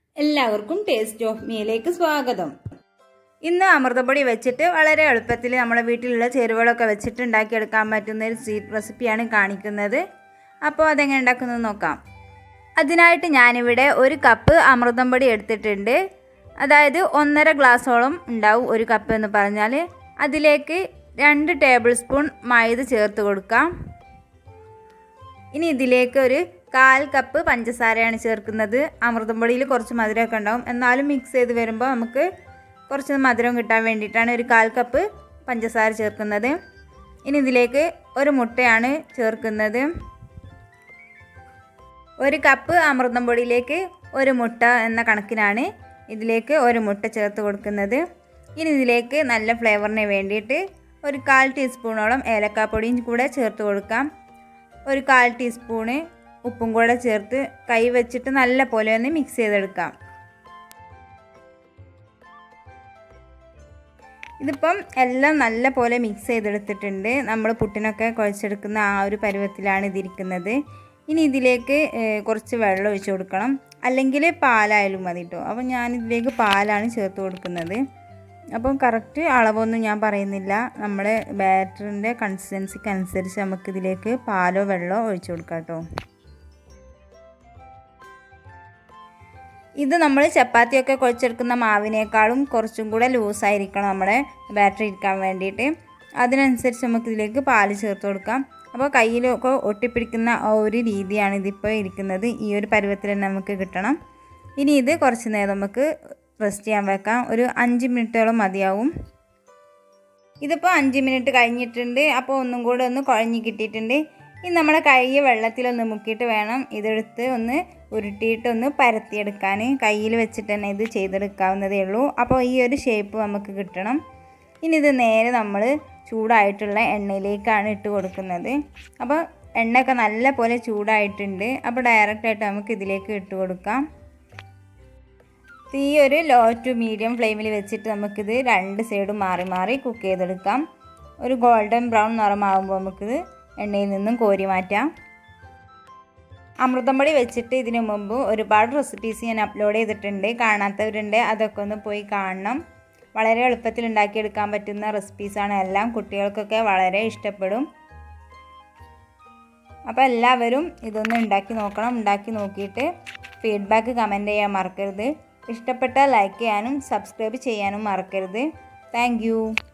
എല്ലാവർക്കും taste of മീയിലേക്ക് സ്വാഗതം ഇന്ന് അമൃതപ്പൊടി വെച്ചിട്ട് വളരെ എളുപ്പത്തിൽ നമ്മുടെ വീട്ടിലുള്ള ചേരുവകളൊക്കെ വെച്ചിട്ട് ഉണ്ടാക്കിയെടുക്കാൻ പറ്റുന്ന ഒരു സ്വീറ്റ് റെസിപ്പിയാണ് കാണിക്കുന്നത് അപ്പോൾ അതെങ്ങനെ ഉണ്ടാക്കുന്നത് നോക്കാം അതിനായിട്ട് ഞാനിവിടെ ഒരു കപ്പ് അമൃതം പൊടി എടുത്തിട്ടുണ്ട് അതായത് ഒന്നര ഗ്ലാസോളം ഉണ്ടാവും ഒരു കപ്പ് എന്ന് പറഞ്ഞാൽ അതിലേക്ക് രണ്ട് ടേബിൾ സ്പൂൺ മൈദ ചേർത്ത് കൊടുക്കാം ഇനി ഇതിലേക്ക് ഒരു കാൽ കപ്പ് പഞ്ചസാരയാണ് ചേർക്കുന്നത് അമൃതം പൊടിയിൽ കുറച്ച് മധുരമൊക്കെ ഉണ്ടാവും എന്നാലും മിക്സ് ചെയ്ത് വരുമ്പോൾ നമുക്ക് കുറച്ച് മധുരം കിട്ടാൻ വേണ്ടിയിട്ടാണ് ഒരു കാൽ കപ്പ് പഞ്ചസാര ചേർക്കുന്നത് ഇനി ഇതിലേക്ക് ഒരു മുട്ടയാണ് ചേർക്കുന്നത് ഒരു കപ്പ് അമൃതം പൊടിയിലേക്ക് ഒരു മുട്ട എന്ന കണക്കിനാണ് ഇതിലേക്ക് ഒരു മുട്ട ചേർത്ത് കൊടുക്കുന്നത് ഇനി ഇതിലേക്ക് നല്ല ഫ്ലേവറിന് വേണ്ടിയിട്ട് ഒരു കാൽ ടീസ്പൂണോളം ഏലക്കാപ്പൊടിയും കൂടെ ചേർത്ത് കൊടുക്കാം ഒരു കാൽ ടീസ്പൂണ് ഉപ്പും കൂടെ ചേർത്ത് കൈ വെച്ചിട്ട് നല്ല പോലെ ഒന്ന് മിക്സ് ചെയ്തെടുക്കാം ഇതിപ്പം എല്ലാം നല്ല പോലെ മിക്സ് ചെയ്തെടുത്തിട്ടുണ്ട് നമ്മൾ പുട്ടിനൊക്കെ കുഴച്ചെടുക്കുന്ന ആ ഒരു പരുവത്തിലാണ് ഇതിരിക്കുന്നത് ഇനി ഇതിലേക്ക് കുറച്ച് വെള്ളം ഒഴിച്ച് കൊടുക്കണം അല്ലെങ്കിൽ പാലായാലും മതി കേട്ടോ അപ്പം ഞാനിതിലേക്ക് പാലാണ് ചേർത്ത് കൊടുക്കുന്നത് അപ്പം കറക്റ്റ് അളവൊന്നും ഞാൻ പറയുന്നില്ല നമ്മുടെ ബാറ്ററിൻ്റെ കൺസിസ്റ്റൻസിക്ക് അനുസരിച്ച് നമുക്കിതിലേക്ക് പാലോ വെള്ളമോ ഒഴിച്ചു കൊടുക്കാം കേട്ടോ ഇത് നമ്മൾ ചപ്പാത്തിയൊക്കെ കുഴച്ചെടുക്കുന്ന മാവിനേക്കാളും കുറച്ചും കൂടെ ലൂസായിരിക്കണം നമ്മുടെ ബാറ്ററി ഇരിക്കാൻ വേണ്ടിയിട്ട് അതിനനുസരിച്ച് നമുക്കിതിലേക്ക് പാല് ചേർത്ത് കൊടുക്കാം അപ്പോൾ കയ്യിലൊക്കെ ഒട്ടിപ്പിടിക്കുന്ന ആ ഒരു രീതിയാണ് ഇതിപ്പോൾ ഇരിക്കുന്നത് ഈ ഒരു പരുവത്തിൽ തന്നെ നമുക്ക് കിട്ടണം ഇനി ഇത് കുറച്ച് നേരം നമുക്ക് റെസ്റ്റ് ചെയ്യാൻ വെക്കാം ഒരു അഞ്ച് മിനിറ്റോളം മതിയാവും ഇതിപ്പോൾ അഞ്ച് മിനിറ്റ് കഴിഞ്ഞിട്ടുണ്ട് അപ്പോൾ ഒന്നും കൂടെ ഒന്ന് കുഴഞ്ഞ് കിട്ടിയിട്ടുണ്ട് ഇനി നമ്മുടെ കൈ വെള്ളത്തിലൊന്ന് മുക്കിയിട്ട് വേണം ഇതെടുത്ത് ഒന്ന് ഉരുട്ടിയിട്ട് ഒന്ന് പരത്തിയെടുക്കാൻ കയ്യിൽ വെച്ചിട്ട് തന്നെ ഇത് ചെയ്തെടുക്കാവുന്നതേ ഉള്ളൂ അപ്പോൾ ഈ ഒരു ഷേപ്പ് നമുക്ക് കിട്ടണം ഇനി ഇത് നേരെ നമ്മൾ ചൂടായിട്ടുള്ള എണ്ണയിലേക്കാണ് ഇട്ട് കൊടുക്കുന്നത് അപ്പോൾ എണ്ണയൊക്കെ നല്ല പോലെ ചൂടായിട്ടുണ്ട് അപ്പോൾ ഡയറക്റ്റായിട്ട് നമുക്ക് ഇതിലേക്ക് ഇട്ട് കൊടുക്കാം തീ ഒരു ലോ ടു മീഡിയം ഫ്ലെയിമിൽ വെച്ചിട്ട് നമുക്കിത് രണ്ട് സൈഡും മാറി മാറി കുക്ക് ചെയ്തെടുക്കാം ഒരു ഗോൾഡൻ ബ്രൗൺ നിറമാകുമ്പോൾ നമുക്കിത് എണ്ണയിൽ നിന്നും കോരി മാറ്റാം അമൃതംപൊടി വെച്ചിട്ട് ഇതിനു മുമ്പ് ഒരുപാട് റെസിപ്പീസ് ഞാൻ അപ്ലോഡ് ചെയ്തിട്ടുണ്ട് കാണാത്തവരുണ്ട് അതൊക്കെ ഒന്ന് പോയി കാണണം വളരെ എളുപ്പത്തിൽ ഉണ്ടാക്കിയെടുക്കാൻ പറ്റുന്ന റെസിപ്പീസാണ് എല്ലാം കുട്ടികൾക്കൊക്കെ വളരെ ഇഷ്ടപ്പെടും അപ്പോൾ എല്ലാവരും ഇതൊന്ന് ഉണ്ടാക്കി നോക്കണം ഉണ്ടാക്കി നോക്കിയിട്ട് ഫീഡ്ബാക്ക് കമൻറ്റ് ചെയ്യാൻ മറക്കരുത് ഇഷ്ടപ്പെട്ടാൽ ലൈക്ക് ചെയ്യാനും സബ്സ്ക്രൈബ് ചെയ്യാനും മറക്കരുത് താങ്ക്